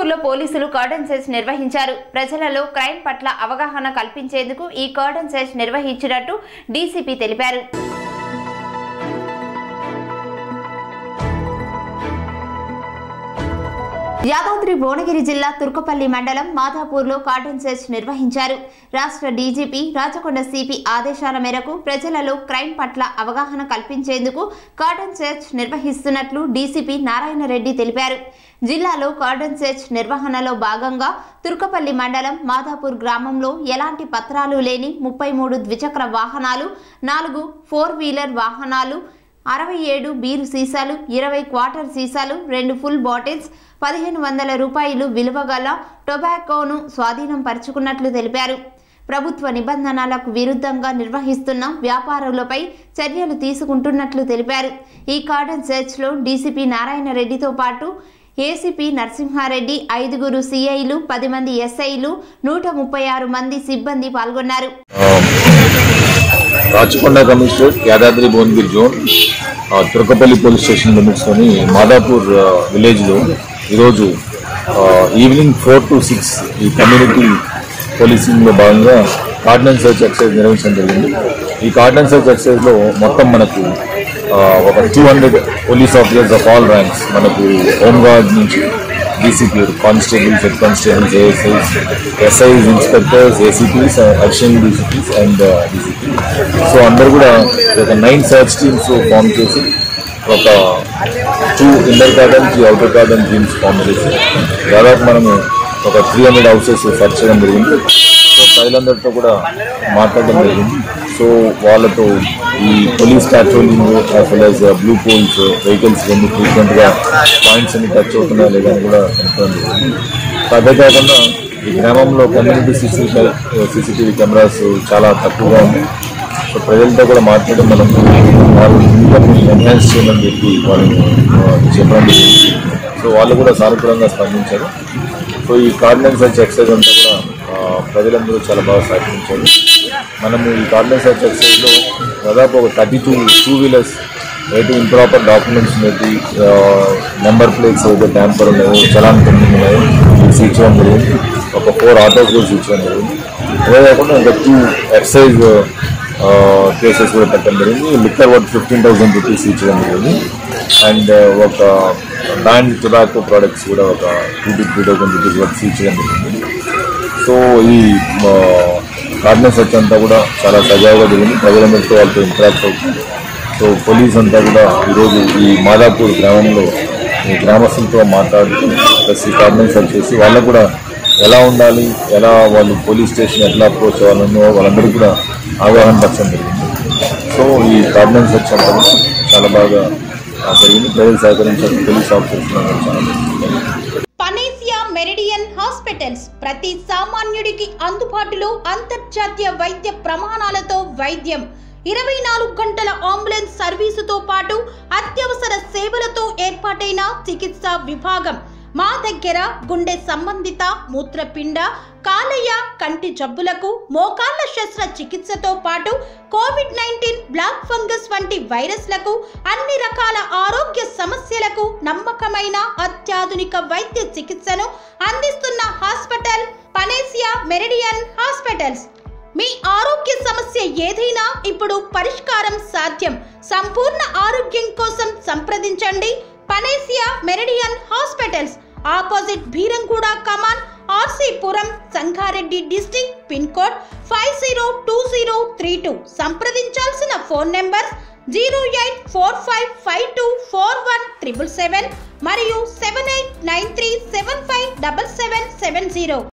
మాదాపూర్లో పోలీసులు కర్డన్ సెర్చ్ నిర్వహించారు ప్రజలలో క్రైమ్ పట్ల అవగాహన కల్పించేందుకు ఈ కర్డన్ సెర్చ్ నిర్వహించినట్టు డీసీపీ తెలిపారు యాదాద్రి భువనగిరి జిల్లా తుర్కపల్లి మండలం మాధాపూర్లో కార్డన్ సెర్చ్ నిర్వహించారు రాష్ట్ర డీజీపీ రాచకొండ సిపి ఆదేశాల మేరకు ప్రజలలో క్రైమ్ పట్ల అవగాహన కల్పించేందుకు కార్డన్ సెర్చ్ నిర్వహిస్తున్నట్లు డీసీపీ నారాయణ రెడ్డి తెలిపారు జిల్లాలో కార్డన్ సెర్చ్ నిర్వహణలో భాగంగా తుర్కపల్లి మండలం మాధాపూర్ గ్రామంలో ఎలాంటి పత్రాలు లేని ముప్పై మూడు ద్విచక్ర వాహనాలు నాలుగు ఫోర్ వీలర్ వాహనాలు అరవై ఏడు బీరు సీసాలు ఇరవై క్వార్టర్ సీసాలు రెండు ఫుల్ బాటిల్స్ పదిహేను వందల రూపాయలు విలువ గల టొబాకోను స్వాధీనం పరుచుకున్నట్లు తెలిపారు ప్రభుత్వ నిబంధనలకు విరుద్ధంగా నిర్వహిస్తున్న వ్యాపారులపై చర్యలు తీసుకుంటున్నట్లు తెలిపారు ఈ కార్డన్ సెర్చ్లో డీసీపీ నారాయణ రెడ్డితో పాటు ఏసీపీ నరసింహారెడ్డి ఐదుగురు సిఐలు పది మంది ఎస్ఐలు నూట ముప్పై ఆరు మంది సిబ్బంది పాల్గొన్నారు రాచకొండ కమిషనరేట్ యాదాద్రి భువనగిరి జోన్ ఆ, తురకపల్లి పోలీస్ స్టేషన్ లిమిట్స్లోని మాదాపూర్ ఆ, విలేజ్లో ఈరోజు ఆ, ఈవినింగ్ ఫోర్ టు సిక్స్ ఈ కమ్యూనిటీ పోలీసింగ్లో భాగంగా కార్డినెన్స్ సర్చ్ ఎక్సైజ్ నిర్వహించడం జరిగింది ఈ కార్డినెన్స్ సర్చ్ ఎక్సైజ్లో మొత్తం మనకు ఆ, ఒక two hundred police officers of all ranks మనకు హోంగార్డ్ నుంచి DCP constables head constables ASIs SIs inspectors ACPs additional DCPs and DCP so అందరు కూడా ఒక నైన్ సర్చ్ టీమ్స్ ఫామ్ చేసి ఒక two inner cordon three outer cordon teams form చేసి దాదాపు మనము ఒక త్రీ హండ్రెడ్ హౌసెస్ సర్చ్ చేయడం జరిగింది సో ప్రజలందరితో కూడా మాట్లాడడం జరిగింది సో వాళ్ళతో ఈ police patrolling as well as blue colts vehicles ఎన్ని ఫ్రీక్వెంట్గా పాయింట్స్ అన్ని టచ్ అవుతున్నాయా లేదా అని కూడా కనుక్కోవడం జరిగింది సో అదే కాకుండా ఈ గ్రామంలో కమ్యూనిటీ సీసీటీవీ సీసీటీవీ కెమెరాస్ చాలా తక్కువగా ఉన్నాయి సో ప్రజలతో కూడా మాట్లాడి మనం వాళ్ళు ఇంకా ఎన్హాన్స్ చేయమని చెప్పి వాళ్ళని ఆ, చెప్పడం జరిగింది సో వాళ్ళు కూడా సానుకూలంగా స్పందించారు సో ఈ కార్డినెన్స్ సర్చ్ ఎక్సైజ్ అంతా కూడా ఆ, ప్రజలందరూ చాలా బాగా సహకరించారు మనము ఈ కార్డినెన్స్ సర్చ్ ఎక్సైజ్లో దాదాపు ఒక thirty two two wheelers eighty improper documents పెట్టి నెంబర్ ప్లేట్స్ ఏదైతే ట్యాంపర్ ఉన్నాయో చలాన్ పెండింగ్ ఉన్నాయో సీజ్ చేయడం జరిగింది ఒక ఫోర్ ఆటోస్ కూడా సీజ్ చేయడం జరిగింది అదే కాకుండా ఇంకా టూ ఎక్సైజ్ కేసెస్ కూడా పెట్టడం జరిగింది liquor worth fifteen thousand rupees ఇచ్చడం జరిగింది అండ్ ఒక బ్యాండ్ టొబాకో ప్రోడక్ట్స్ కూడా ఒక two to three thousand rupees worth ఇచ్చడం జరిగింది సో ఈ కార్డినెన్స్ సెర్చ్ అంతా కూడా చాలా సజావుగా జరిగింది ప్రజలందరితో వాళ్ళతో ఇంటరాక్ట్ అవుతుంది సో పోలీస్ అంతా కూడా ఈరోజు ఈ మాదాపూర్ గ్రామంలో ఈ గ్రామస్తులతో మాట్లాడుతూ ప్లస్ ఈ కార్డినెన్స్ సెర్చ్ చేసి వాళ్ళకు కూడా ఎలా ఉండాలి ఎలా వాళ్ళు పోలీస్ స్టేషన్ ఎట్లా అప్రోచ్ అవ్వాలనో వాళ్ళందరూ కూడా అవగాహన పరచడం జరిగింది సో ఈ కార్డినెన్స్ సెర్చ్ అంతా కూడా చాలా బాగా ఆ, జరిగింది ప్రజలు సహకరించారు పోలీస్ ఆఫీసర్స్ కూడా చాలా బాగుంది పనేసియా మెరిడియన్ హాస్పిటల్స్ ప్రతి సామాన్యుడికి అందుబాటులో అంతర్జాతీయ వైద్య ప్రమాణాలతో వైద్యం ఇరవై నాలుగు గంటల అంబులెన్స్ సర్వీసుతో పాటు అత్యవసర సేవలతో ఏర్పాటైన చికిత్సా విభాగం మా దగ్గర గుండె సంబంధిత మూత్రపిండ కాలేయ కంటి జబ్బులకు మోకాళ్ల శస్త్ర చికిత్సతో పాటు కోవిడ్ నైన్టీన్ బ్లాక్ ఫంగస్ వంటి వైరస్లకు అన్ని రకాల ఆరోగ్య సమస్యలకు నమ్మకమైన అత్యాధునిక వైద్య చికిత్సను అందిస్తున్న హాస్పిటల్ పనేసియా మెరిడియన్ హాస్పిటల్స్ మీ ఆరోగ్య సమస్య ఏదైనా ఇప్పుడు పరిష్కారం సాధ్యం సంపూర్ణ ఆరోగ్యం కోసం సంప్రదించండి Panacea Meridian hospitals opposite Bheeramguda Kaman RC Puram Sangareddy district pin code five zero two zero three two సంప్రదించాల్సిన phone number zero eight four five five two four one triple seven మరియు seven eight nine three seven five double seven seven zero